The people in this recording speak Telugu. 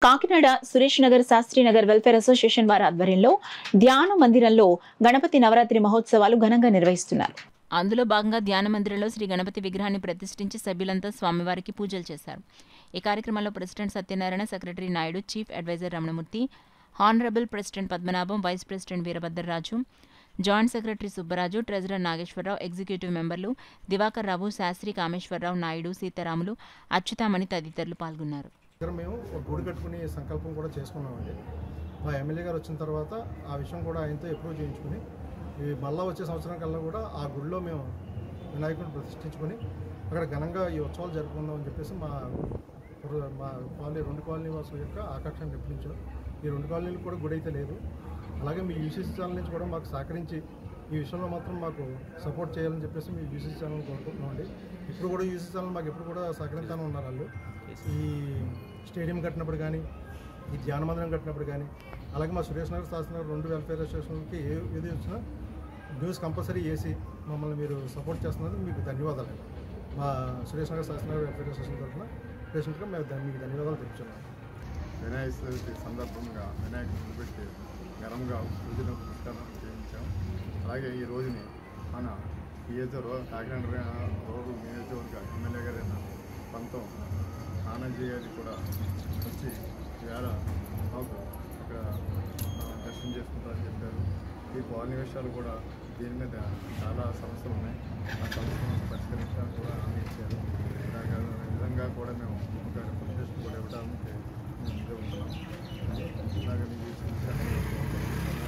కాకినాడ సురేష్ నగర్ శాస్త్రి నగర్ వెల్ఫేర్ అసోసియేషన్ వారి ఆధ్వర్యంలో ధ్యాన మందిరంలో గణపతి నవరాత్రి మహోత్సవాలు ఘనంగా నిర్వహిస్తున్నారు అందులో భాగంగా ధ్యాన మందిరంలో శ్రీ గణపతి విగ్రహాన్ని ప్రతిష్ఠించి సభ్యులంతా స్వామివారికి పూజలు చేశారు ఈ కార్యక్రమంలో president Satyanarayana secretary Naidu chief adviser Ramanamurthy honourable president Padmanabham vice president Veerabhadraraju joint secretary Subbaraju treasurer Nageswararao executive మెంబర్లు దివాకర్ రావు శాస్త్రి కామేశ్వరరావు నాయుడు సీతారాములు అచ్యుతామణి తదితరులు పాల్గొన్నారు దగ్గర మేము ఒక గుడి కట్టుకుని సంకల్పం కూడా చేసుకున్నామండి మా ఎమ్మెల్యే గారు వచ్చిన తర్వాత ఆ విషయం కూడా ఆయనతో అప్రూవ్ చేయించుకుని ఈ మళ్ళా వచ్చే సంవత్సరం కల్లా కూడా ఆ గుడిలో మేము వినాయకుడిని ప్రతిష్ఠించుకొని అక్కడ ఘనంగా ఈ ఉత్సవాలు జరుపుకుందామని చెప్పేసి మా పుర- మా కాలనీ రెండు కాలనీ వాసుల యొక్క ఆకర్షణ తెప్పించాం ఈ రెండు కాలనీలు కూడా గుడి అయితే లేదు అలాగే మీ యూసీసీ ఛానల్ నుంచి కూడా మాకు సహకరించి ఈ విషయంలో మాత్రం మాకు సపోర్ట్ చేయాలని చెప్పేసి మీ యూసీసీ ఛానల్ కోరుకుంటున్నామండి ఇప్పుడు కూడా యూసీ ఛానల్ మాకు ఎప్పుడు కూడా సహకరిస్తానే ఉన్నారు వాళ్ళు ఈ స్టేడియం కట్టినప్పుడు కానీ ఈ ధ్యాన మందిరం కట్టినప్పుడు కానీ అలాగే మా సురేష్ నగర్ శాసన రెండు వెల్ఫేర్ అసోసియేషన్కి ఏ ఏది వచ్చినా న్యూస్ కంపల్సరీ వేసి మమ్మల్ని మీరు సపోర్ట్ చేస్తున్నందుకు మీకు ధన్యవాదాలు మా సురేష్ నగర్ శాసన వెల్ఫేర్ అసోసియేషన్ తరఫున ప్రెసిడెంట్గా మేము దాన్ని మీకు ధన్యవాదాలు తెలుపుతున్నాం వినాయక చవితి సందర్భంగా వినాయకుడిని పెట్టి ఘనంగా పూజలు పురస్కారం చేయించాం అలాగే ఈ రోజుని మన నియోజకవర్గ కాకినాడ రూరల్ నియోజకవర్గ ఎమ్మెల్యే గారైన పంతం ఆనంద్ గారి కూడా వచ్చి వేళ మాకు ఇక్కడ ఆ, దర్శనం చేసుకుంటారని చెప్పారు ఈ కాలనీ విషయాలు కూడా దీని మీద చాలా సమస్యలు ఉన్నాయి ఆ సమస్యలను పరిష్కరించడానికి కూడా హామీ ఇచ్చారు ఇలాగ ఈ విధంగా కూడా మేము ఒక రిప్రజెంటేషన్ కూడా ఇవ్వడానికి మేము ఇదే ఉంటున్నాం ఇలాగ మీకు ఈ సమస్య